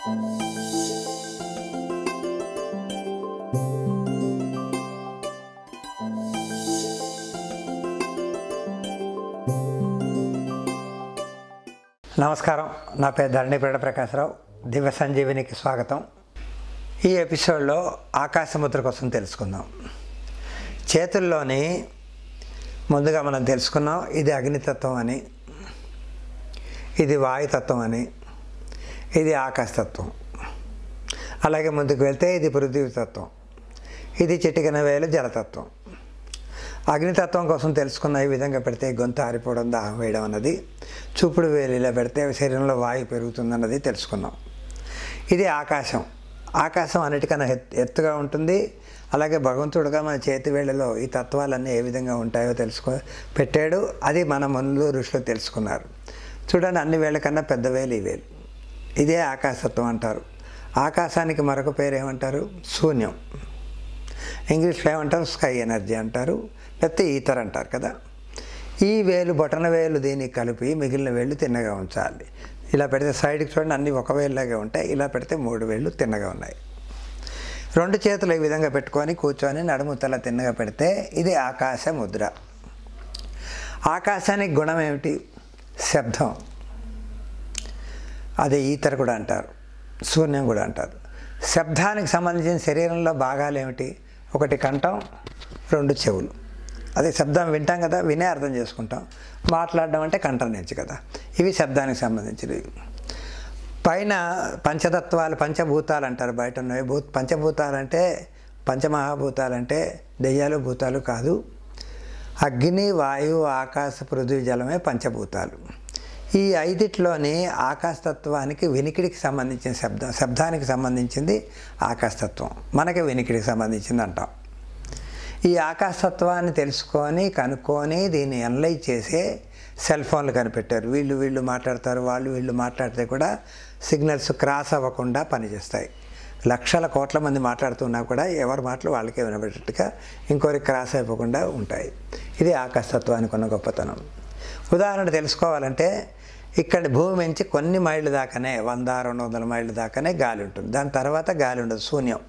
నమస్కారం నా పేరు ధరణిపేట ప్రకాశరావు దివ్య సంజీవినికి స్వాగతం ఈ ఎపిసోడ్లో ఆకాశముద్ర కోసం తెలుసుకుందాం చేతుల్లోని ముందుగా మనం తెలుసుకున్నాం ఇది అగ్నితత్వం అని ఇది వాయుతత్వం అని ఇది ఆకాశతత్వం అలాగే ముందుకు వెళ్తే ఇది పృథ్వీతత్వం ఇది చిటికిన వేలు జలతత్వం అగ్నితత్వం కోసం తెలుసుకున్న ఈ విధంగా పెడితే గొంతు ఆరిపోవడం దాహం వేయడం అన్నది చూపుడు వేలిలో పెడితే శరీరంలో వాయు పెరుగుతుందన్నది తెలుసుకున్నాం ఇది ఆకాశం ఆకాశం అన్నిటికన్నా ఎత్- ఎత్తుగా ఉంటుంది అలాగే భగవంతుడుగా మన చేతి వేళ్ళలో ఈ తత్వాలన్నీ ఏ విధంగా ఉంటాయో తెలుసుకో పెట్టాడు అది మన ముందు ఋషులు తెలుసుకున్నారు చూడండి అన్ని వేళ్ళ కన్నా పెద్ద వేలు ఈ వేలు ఇదే ఆకాశతత్వం అంటారు ఆకాశానికి మరొక పేరు ఏమంటారు శూన్యం ఇంగ్లీష్లో ఏమంటారు స్కై ఎనర్జీ అంటారు లేకపోతే ఈథర్ అంటారు కదా ఈ వేలు బొటన వేలు దీనికి కలిపి మిగిలిన వేళ్ళు తిన్నగా ఉంచాలి ఇలా పెడితే సైడ్కి చూడండి అన్నీ ఒక వేలులాగే ఉంటాయి ఇలా పెడితే మూడు వేళ్ళు తిన్నగా ఉన్నాయి రెండు చేతులు ఈ విధంగా పెట్టుకొని కూర్చొని నడుము తల తిన్నగా పెడితే ఇది ఆకాశ ముద్ర ఆకాశానికి గుణం ఏమిటి శబ్దం అదే ఈతర కూడా అంటారు శూన్యం కూడా అంటారు శబ్దానికి సంబంధించిన శరీరంలో భాగాలు ఏమిటి ఒకటి కంఠం రెండు చెవులు అదే శబ్దం వింటాం కదా వినే అర్థం చేసుకుంటాం మాట్లాడడం అంటే కంఠం నుంచి కదా ఇవి శబ్దానికి సంబంధించినవి పైన పంచతత్వాలు పంచభూతాలు అంటారు బయట ఉన్నవి భూ పంచభూతాలు అంటే పంచమహాభూతాలు అంటే దెయ్యాలు భూతాలు కాదు అగ్ని వాయువు ఆకాశ పృథ్వీ జలమే పంచభూతాలు ఈ ఐదిట్లోని ఆకాశతత్వానికి వినికిడికి సంబంధించిన శబ్దం శబ్దానికి సంబంధించింది ఆకాశతత్వం మనకి వినికిడికి సంబంధించింది అంటాం ఈ ఆకాశతత్వాన్ని తెలుసుకొని కనుక్కొని దీన్ని అనలైజ్ చేసే సెల్ ఫోన్లు కనిపెట్టారు వీళ్ళు వీళ్ళు మాట్లాడతారు వాళ్ళు వీళ్ళు మాట్లాడితే కూడా సిగ్నల్స్ క్రాస్ అవ్వకుండా పనిచేస్తాయి లక్షల కోట్ల మంది మాట్లాడుతున్నా కూడా ఎవరి మాటలు వాళ్ళకే వినబడేట్టుగా ఇంకోరికి క్రాస్ అయిపోకుండా ఉంటాయి ఇది ఆకాశతత్వానికి ఉన్న గొప్పతనం ఉదాహరణ తెలుసుకోవాలంటే ఇక్కడ భూమి నుంచి కొన్ని మైళ్ళు దాకానే వంద రెండు వందల మైళ్ళ దాకానే గాలి ఉంటుంది దాని తర్వాత గాలి ఉండదు శూన్యం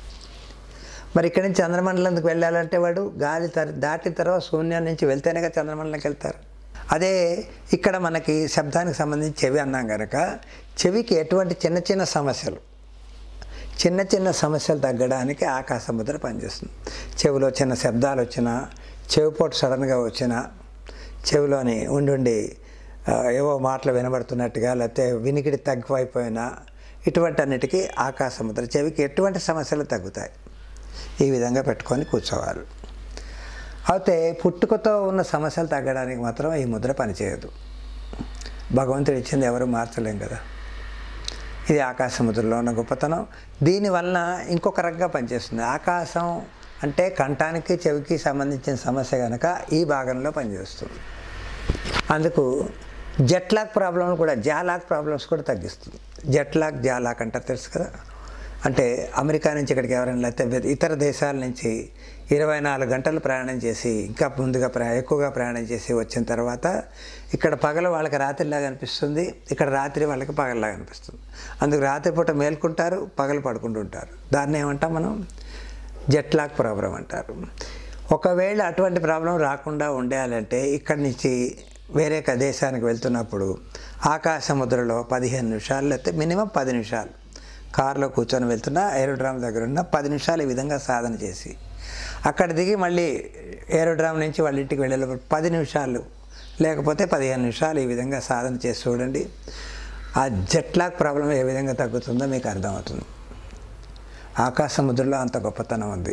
మరి ఇక్కడి నుంచి చంద్రమండలంకి వెళ్ళాలంటే వాడు గాలి తర దాటిన తర్వాత శూన్యం నుంచి వెళ్తేనేగా చంద్రమండలంకి వెళ్తారు అదే ఇక్కడ మనకి శబ్దానికి సంబంధించి చెవి అన్నాం కనుక చెవికి ఎటువంటి చిన్న చిన్న సమస్యలు చిన్న చిన్న సమస్యలు తగ్గడానికి ఆకాశముద్ర పనిచేస్తుంది చెవిలో చిన్న శబ్దాలు వచ్చినా చెవిపోటు సడన్గా వచ్చినా చెవిలోని ఉండి ఉండి ఆ, ఏవో మాటలు వినబడుతున్నట్టుగా లేకపోతే వినికిడి తగ్గిపోయిపోయినా ఇటువంటి అన్నిటికీ ఆకాశముద్ర చెవికి ఎటువంటి సమస్యలు తగ్గుతాయి ఈ విధంగా పెట్టుకొని కూర్చోవాలి అయితే పుట్టుకతో ఉన్న సమస్యలు తగ్గడానికి మాత్రం ఈ ముద్ర పనిచేయదు భగవంతుడు ఇచ్చింది ఎవరు మార్చలేం కదా ఇది ఆకాశముద్రలో ఉన్న గొప్పతనం దీనివలన ఇంకొక రకంగా పనిచేస్తుంది ఆకాశం అంటే కంఠానికి చెవికి సంబంధించిన సమస్య కనుక ఈ భాగంలో పనిచేస్తుంది అందుకు జెట్లాక్ ప్రాబ్లమ్ కూడా జాలాక్ ప్రాబ్లమ్స్ కూడా తగ్గిస్తుంది జెట్లాక్ జాలాక్ అంటారు తెలుసు కదా అంటే అమెరికా నుంచి ఇక్కడికి ఎవరైనా లేకపోతే ఇతర దేశాల నుంచి ఇరవై నాలుగు గంటలు ప్రయాణం చేసి ఇంకా ముందుగా ప్రయా ఎక్కువగా ప్రయాణం చేసి వచ్చిన తర్వాత ఇక్కడ పగలు వాళ్ళకి రాత్రిలాగా అనిపిస్తుంది ఇక్కడ రాత్రి వాళ్ళకి పగలలాగా అనిపిస్తుంది అందుకు రాత్రిపూట మేల్కుంటారు పగలు పడుకుంటుంటారు దాన్ని ఏమంటాం మనం జెట్లాక్ ప్రాబ్లం అంటారు ఒకవేళ అటువంటి ప్రాబ్లం రాకుండా ఉండాలంటే ఇక్కడి నుంచి వేరే ఒక దేశానికి వెళ్తున్నప్పుడు ఆకాశ ముద్రలో పదిహేను నిమిషాలు లేకపోతే మినిమం పది నిమిషాలు కారులో కూర్చొని వెళ్తున్నా ఏరోడ్రామ్ దగ్గర ఉన్న పది నిమిషాలు ఈ విధంగా సాధన చేసి అక్కడ దిగి మళ్ళీ ఏరోడ్రామ్ నుంచి వాళ్ళ ఇంటికి వెళ్ళేటప్పుడు పది నిమిషాలు లేకపోతే పదిహేను నిమిషాలు ఈ విధంగా సాధన చేసి చూడండి ఆ జెట్లాక్ ప్రాబ్లం ఏ విధంగా తగ్గుతుందో మీకు అర్థమవుతుంది ఆకాశ ముద్రలో అంత గొప్పతనం ఉంది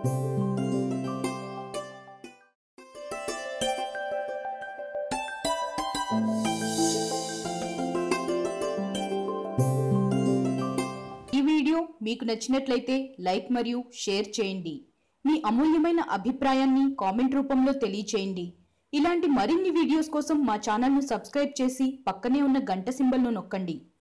ఈ వీడియో మీకు నచ్చినట్లయితే లైక్ మరియు షేర్ చేయండి మీ అమూల్యమైన అభిప్రాయాన్ని కామెంట్ రూపంలో తెలియచేయండి ఇలాంటి మరిన్ని వీడియోస్ కోసం మా ఛానల్ను సబ్స్క్రైబ్ చేసి పక్కనే ఉన్న గంట సింబల్ను నొక్కండి